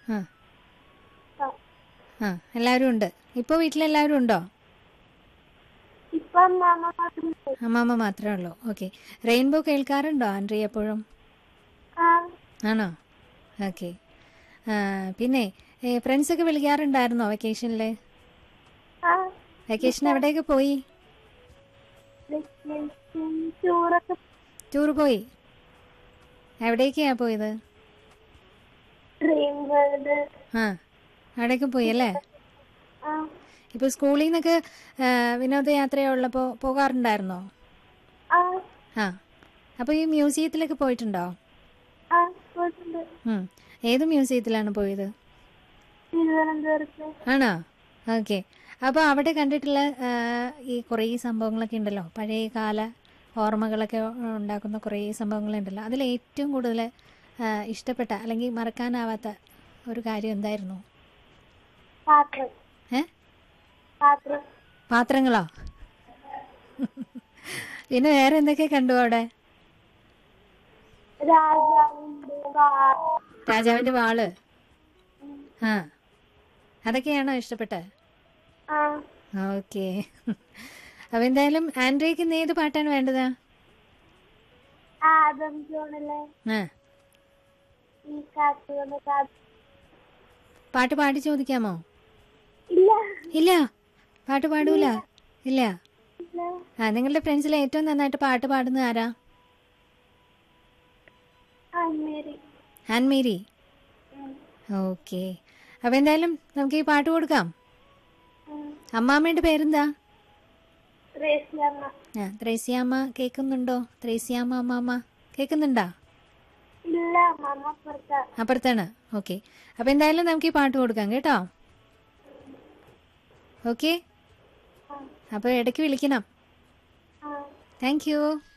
ആ ആ. ആ എല്ലാവരും ഉണ്ട് ഇപ്പോൾ വീട്ടിലെല്ലാവരും ഉണ്ടോ ഇപ്പൊ അമ്മാമ്മ മാത്രമേ അമ്മാമ്മ മാത്രമേ ഉള്ളൂ ഓക്കെ റെയിൻബോ കേൾക്കാറുണ്ടോ ആൻഡ്രി എപ്പോഴും ആ ആണോ ഓക്കെ പിന്നെ ഫ്രണ്ട്സൊക്കെ വിളിക്കാറുണ്ടായിരുന്നോ വെക്കേഷനിൽ ആ വെക്കേഷൻ എവിടെയൊക്കെ പോയി വെക്കേഷൻ ടൂറൊക്കെ ടൂർ പോയി എവിടേക്കാ പോയത് ഡ്രീം വേൾഡ് ആ അവിടേക്ക് പോയി അല്ലേ ആ ഇപ്പോൾ സ്കൂളിൽ നിന്നൊക്കെ ആ, വിനോദയാത്രയുള്ളപ്പോൾ പോകാറുണ്ടായിരുന്നോ ആ ആ അപ്പോൾ ഈ മ്യൂസിയത്തിലൊക്കെ പോയിട്ടുണ്ടോ ആ പോയിട്ടുണ്ട് ഉം. ഏത് മ്യൂസിയത്തിലാണ് പോയത് തിരുവനന്തപുരത്ത് ആണോ ഓക്കെ അപ്പോൾ അവിടെ കണ്ടിട്ടുള്ള ആ, ഈ കുറേ സംഭവങ്ങളൊക്കെ ഉണ്ടല്ലോ പഴയ കാല ഓർമ്മകളൊക്കെ ഉണ്ടാക്കുന്ന കുറേ സംഭവങ്ങളുണ്ടല്ലോ അതിൽ ഏറ്റവും കൂടുതൽ ആ, ഇഷ്ടപ്പെട്ട അല്ലെങ്കിൽ മറക്കാനാവാത്ത ഒരു കാര്യം എന്തായിരുന്നു പാത്രം ഏ പാത്രം പാത്രങ്ങളോ പിന്നെ വേറെ എന്തൊക്കെ കണ്ടു അവിടെ രാജാവിന്റെ വാ- രാജാവിൻ്റെ വാള് ആ അതൊക്കെയാണോ ഇഷ്ടപ്പെട്ടത് ആ ഓക്കെ അപ്പോൾ എന്തായാലും ആൻഡ്രയ്ക്ക് ഇന്ന് ഏത് പാട്ടാണ് വേണ്ടത് ആദം ജോണിലെ ആ ഈ കാറ്റുകൊണ്ട് കാറ്റ് പാട്ട് പാടി ചോദിക്കാമോ ഇല്ല ഇല്ല പാട്ട് പാടൂല ഇല്ല ഇല്ല ആ നിങ്ങളുടെ ഫ്രണ്ട്സിൽ ഏറ്റവും നന്നായിട്ട് പാട്ട് പാടുന്നത് ആരാ അമ്മേരി ആൻമേരി ഓക്കെ അപ്പോൾ എന്തായാലും നമുക്ക് ഈ പാട്ട് കൊടുക്കാം അമ്മാമ്മയുടെ പേരെന്താ റേസിയമ്മ ആ ത്രേസ്യാമ്മ കേൾക്കുന്നുണ്ടോ ത്രേസ്യാമ്മ അമ്മാമ്മ കേൾക്കുന്നുണ്ടോ ഇല്ല അമ്മ അപ്പുറത്താ അപ്പുറത്താണ് ഓക്കെ അപ്പോൾ എന്തായാലും നമുക്ക് ഈ പാട്ട് കൊടുക്കാം കേട്ടോ ഓക്കെ ആ അപ്പോൾ ഇടയ്ക്ക് വിളിക്കണം ആ താങ്ക് യു